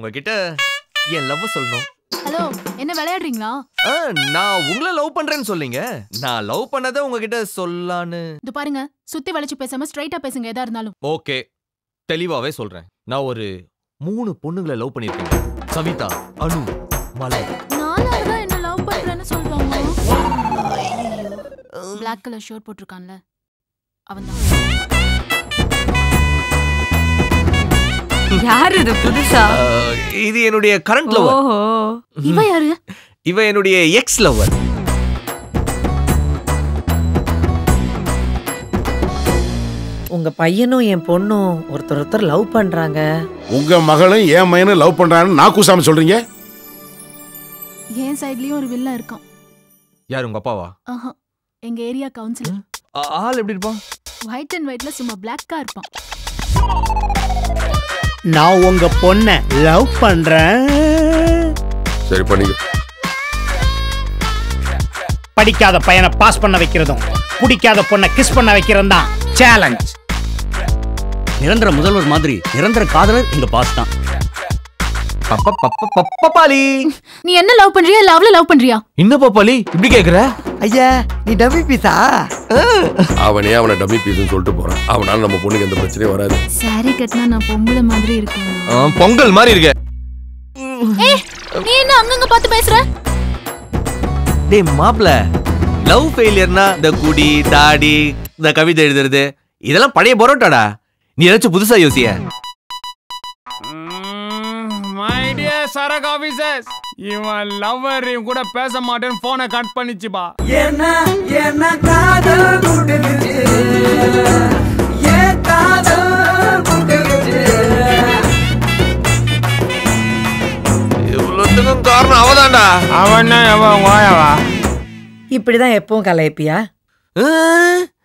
உங்ககிட்ட என் லவ் சொல்லணும் ஹலோ என்ன விளையாடுறீங்களா ஆ, நான் உங்களை லவ் பண்றேன்னு சொல்லிங்க நான் லவ் பண்ணதை உங்ககிட்ட சொல்லான்னு இது பாருங்க சுத்தி வளைச்சு பேசாம ஸ்ட்ரைட்டா பேசுங்க எதா இருந்தாலும் ஓகே தெளிவாவே சொல்றேன் நான் ஒரு மூணு பொண்ணுங்களை லவ் பண்ணிருக்கேன் சவிதா அனு மலர் நாலாவது தான் என்ன லவ் பண்றேன்னு சொல்றாங்க Black கலர் ஷர்ட் போட்டிருக்கான்ல அவன் தான் யார் இது புதுசா ஆ, இது என்னுடைய கரண்ட் லவர் ஓஹோ இவ யாரு இவ என்னுடைய எக்ஸ் லவர் உங்க பையனும் என் பொண்ணும் ஒருத்தர் ஒருத்தர் லவ் பண்றாங்க உங்க மகளும் என் மகனும் லவ் பண்றான்னு நான் கூசாம சொல்றீங்க என் சைட்லயும் ஒரு வில்லன் இருக்கான் யார் உங்க அப்பாவா ஆஹா எங்க ஏரியா கவுன்சிலர் ஆ, ஆள் எப்படி இருப்பான் ஒயிட் அண்ட் ஒயிட்ல சும்மா பிளாக்கா இருப்பான் நான் உங்க பொண்ண லவ் பண்றேன் சரி பண்ணிக்க படிக்காத பையனை பாஸ் பண்ண வைக்கிறதும் பிடிக்காத பொண்ணை கிஸ் பண்ண வைக்கிறதும் தான் சேலஞ்ச் நிரந்தர முதல்வர் மாதிரி நிரந்தர காதலர் எங்க பாஸ் தான் பப்ப பப்ப பப்பாளி நீ என்ன லவ் பண்றியா இல்ல அவள லவ் பண்றியா என்ன பப்பாளி இப்படி கேக்குற ஐயா நீ டம்மி பீஸா அவனே அவனை டம்மி பீஸ்னு சொல்லிட்டு போறான் அவனால நம்ம பொண்ணுக்கு எந்த பிரச்சனையும் வராது சாரி கட்டினா நான் பொம்பளை மாதிரி இருக்கேன் ஆ, பொங்கல் மாதிரி இருக்க ஏய் நீ என்ன அங்கங்க பார்த்து பேசுற டேய் மாப்ள லவ் ஃபெயிலியர்னா இந்த குடி தாடி இந்த கவிதை எழுதுறது இதெல்லாம் பழைய பரோட்டாடா நீ ஏதாச்சும் புதுசா யோசிய மை டியர் சரக் ஆபீசர்ஸ் இவன் லவ்வர் இவன் கூட பேச மாட்டேன்னு போனை கட் பண்ணிச்சுப்பா என்ன என்ன காதல் முட்டுக்குச்சு ஏன் காதல் முட்டுக்குச்சு இவ்வளோத்துக்கும் காரணம் அவதான்டா அவன் எவன் ஓயவா இப்படிதான் எப்பவும் கலாய்ப்பியா ஆ,